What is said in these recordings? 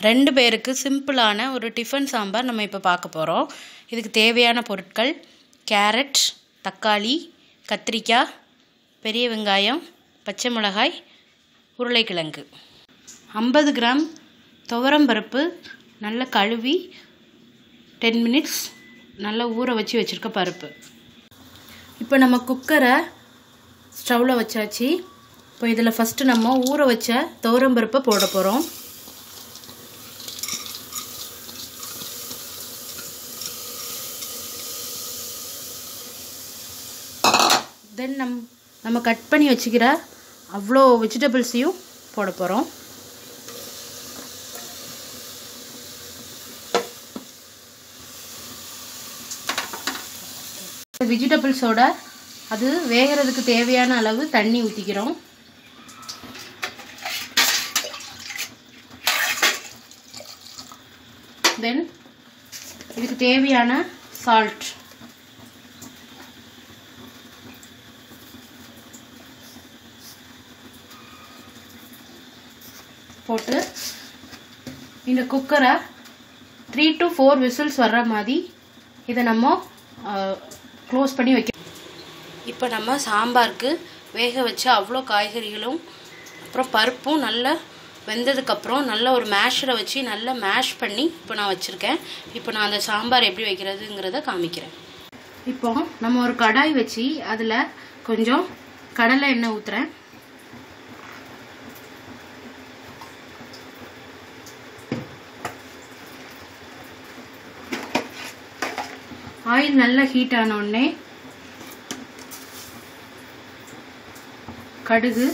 ரெண்டு பேருக்கு சிம்பிளான ஒரு டிஃபன் சாம்பார் நம்ம இப்போ பார்க்க போகிறோம் இதுக்கு தேவையான பொருட்கள் கேரட் தக்காளி கத்திரிக்காய் பெரிய வெங்காயம் பச்சை மிளகாய் உருளைக்கிழங்கு ஐம்பது கிராம் துவரம்பருப்பு நல்லா கழுவி டென் மினிட்ஸ் நல்லா ஊற வச்சு வச்சுருக்க பருப்பு இப்போ நம்ம குக்கரை ஸ்டவ்வில் வச்சாச்சு இப்போ இதில் ஃபஸ்ட்டு நம்ம ஊற வச்ச துவரம்பருப்பை போட போகிறோம் தென் நம் நம்ம கட் பண்ணி வச்சுக்கிற அவ்வளோ வெஜிடபிள்ஸையும் போட போகிறோம் வெஜிடபிள்ஸோட அது வேகிறதுக்கு தேவையான அளவு தண்ணி ஊற்றிக்கிறோம் தென் இதுக்கு தேவையான சால்ட் போட்டு இந்த குக்கரை த்ரீ டு ஃபோர் விசில்ஸ் வர்ற மாதிரி இதை நம்ம க்ளோஸ் பண்ணி வைக்க இப்போ நம்ம சாம்பாருக்கு வேக வச்ச அவ்வளோ காய்கறிகளும் அப்புறம் பருப்பும் நல்லா வெந்ததுக்கப்புறம் நல்ல ஒரு மேஷரை வச்சு நல்லா மேஷ் பண்ணி இப்போ நான் வச்சுருக்கேன் இப்போ நான் அந்த சாம்பார் எப்படி வைக்கிறதுங்கிறத காமிக்கிறேன் இப்போ நம்ம ஒரு கடாய் வச்சு அதில் கொஞ்சம் கடலை எண்ணெய் ஊற்றுறேன் ஆயில் நல்லா ஹீட் ஆன உடனே கடுகு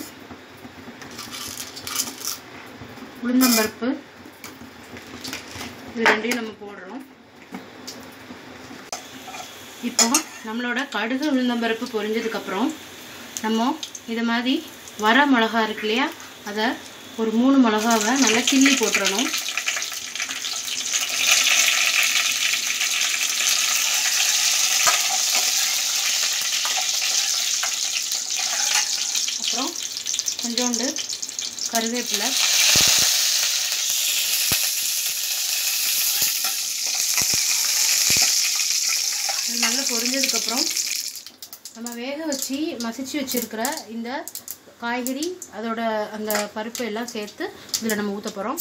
உளுந்தம்பருப்பு இது ரெண்டையும் நம்ம போடுறோம் இப்போ நம்மளோட கடுகு உளுந்தம்பருப்பு பொரிஞ்சதுக்கப்புறம் நம்ம இதை மாதிரி வர மிளகா இருக்கு இல்லையா அதை ஒரு மூணு மிளகாவை நல்லா கிள்ளி போட்டுறணும் அப்புறம் கொஞ்சோண்டு கருவேப்பிலை இது நல்லா பொரிஞ்சதுக்கப்புறம் நம்ம வேக வச்சு மசிச்சு வச்சுருக்கிற இந்த காய்கறி அதோட அந்த பருப்பு எல்லாம் சேர்த்து இதில் நம்ம ஊற்ற போகிறோம்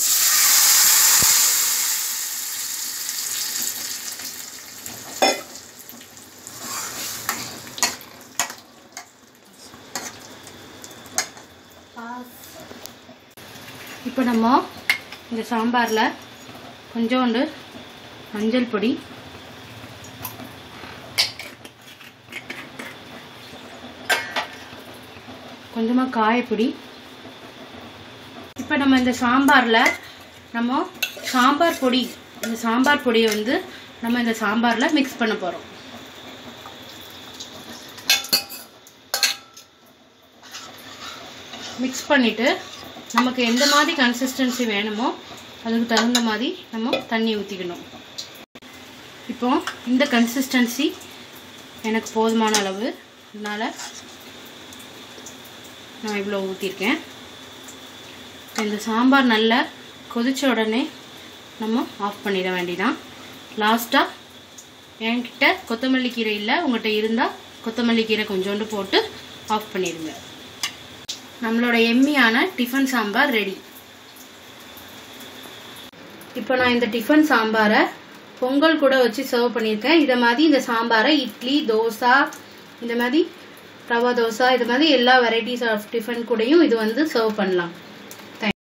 இப்போ நம்ம இந்த சாம்பாரில் கொஞ்சோண்டு மஞ்சள் பொடி கொஞ்சமாக காயப்பொடி இப்போ நம்ம இந்த சாம்பாரில் நம்ம சாம்பார் பொடி இந்த சாம்பார் பொடியை வந்து நம்ம இந்த சாம்பாரில் மிக்ஸ் பண்ண போகிறோம் மிக்ஸ் பண்ணிவிட்டு நமக்கு எந்த மாதிரி கன்சிஸ்டன்சி வேணுமோ அதுக்கு தகுந்த மாதிரி நம்ம தண்ணி ஊற்றிக்கணும் இப்போ இந்த கன்சிஸ்டன்சி எனக்கு போதுமான அளவு அதனால் நான் இவ்வளோ ஊற்றிருக்கேன் இந்த சாம்பார் நல்லா கொதித்த உடனே நம்ம ஆஃப் பண்ணிட வேண்டியதான் லாஸ்ட்டாக என்கிட்ட கொத்தமல்லி கீரை இல்லை உங்கள்கிட்ட இருந்தால் கொத்தமல்லி கீரை கொஞ்சோண்டு போட்டு ஆஃப் பண்ணிடுங்க நம்மளோட எம்மியான டிஃபன் சாம்பார் ரெடி இப்போ நான் இந்த டிஃபன் சாம்பாரை பொங்கல் கூட வச்சு சர்வ் பண்ணியிருக்கேன் இதை மாதிரி இந்த சாம்பாரை இட்லி தோசை இந்த மாதிரி ரவா தோசை இது மாதிரி எல்லா வெரைட்டிஸ் ஆஃப் டிஃபன் கூடயும் இது வந்து சர்வ் பண்ணலாம்